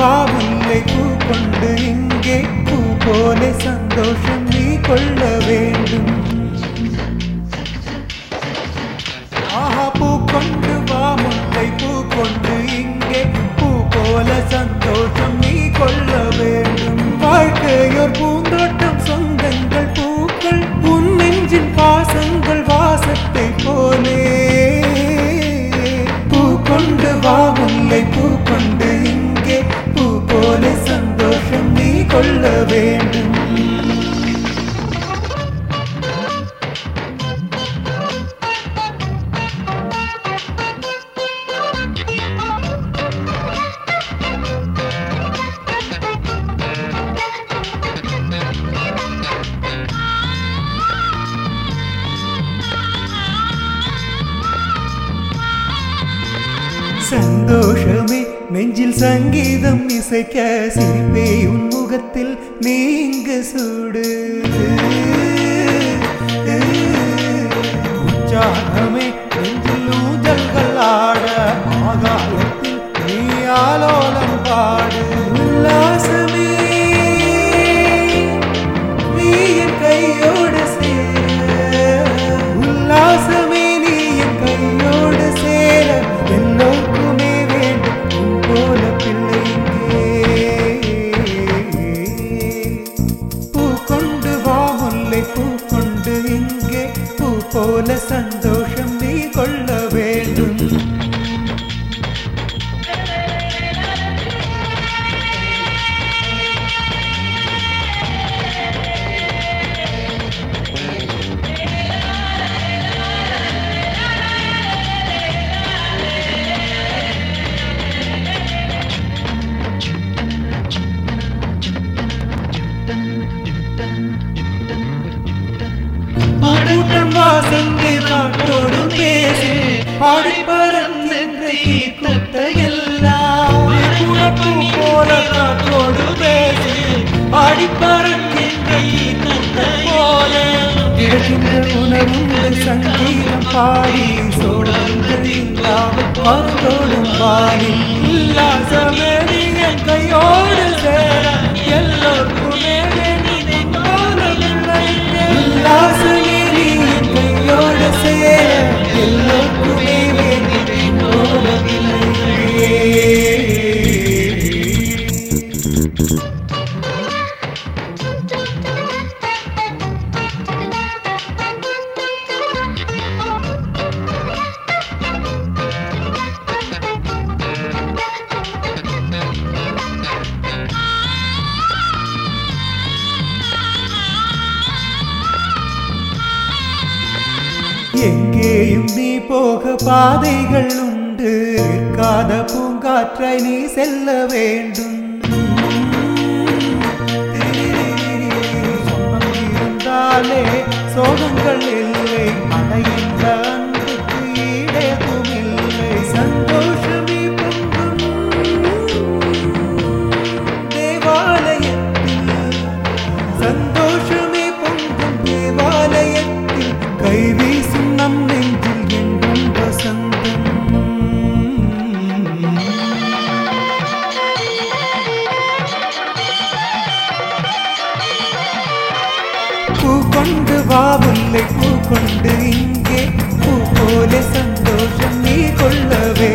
வா முல்லை பூ கொண்டு இங்கே பூ போல சந்தோஷம் நீ கொள்ள வேண்டும் ஆஹா பூ கொண்டு வா முல்லை பூ கொண்டு இங்கே பூ போல சந்தோஷம் நீ கொள்ள வேண்டும் வாழ்க்கையோர் பூந்தோட்டம் சொந்தங்கள் பூக்கள் உன் நெஞ்சின் பாசங்கள் வாசத்தை போலே பூ கொண்டு வா முல்லை பூ கொண்டு இங்கே பூ போல சந்தோஷம் நீ கொள்ள வேண்டும் சந்தோஷமே நெஞ்சில் சங்கீதம் இசைக்க சிரிப்பே உன் முகத்தில் நீங்க சூடு உற்சாகமே நெஞ்சில் ஊஞ்சல்கள் ஆட ஆகாயத்தில் நீ ஆலோலம் பாடு உல்லாசமே நீ என் கையோடு சேர உல்லாசமே நீ என் கையோடு சேர எல்லோருக்குமே வேண்டும் உன் போல பிள்ளை இங்கே பூ கொண்டு வா முல்லை பூ கொண்டு இங்கே பூ போல சந்தோஷம் நீ கொள்ள வேண்டும் கூட்டம் வாசந்தி நாட்டோடு பேசி பாடி பறந்தென்ற கூட்ட எல்லாம் குழப்பு போல காற்றோடு பேசி பாடி பறக்கின்ற கூட்ட போல இழக்கின்ற உணர்வுங்கள் சங்கீதம் பாடி சோழங்கள் இல்லாமல் பறந்தோடும் பாடி உல்லாசமே நீ என் கையோடு சேர எல்லோருக்குமே வேண்டும் போல பிள்ளைங்க. உல்லாசமே நீ என் கையோடு சேர எல்லோருக்குமே வேண்டும் போல பிள்ளைங்க. எங்கேயும் நீ போக பாதைகள் உண்டு நிற்காத பூங்காற்றாய் நீ செல்ல வேண்டும் சொந்தம் இருந்தாலே சோகங்கள் இல்லை அடைகின்ற அன்புக்கு ஈடேதும் இல்லை சந்தோஷமே பொங்கும் தேவாலயத்தில் சந்தோஷமே பொங்கும் தேவாலயத்தில் கை வீசும் நம் நெஞ்சில் எங்கும் வசந்தம் பூ கொண்டு வா முல்லை பூ கொண்டு இங்கே பூ போல சந்தோஷம் நீ கொள்ள வேண்டும்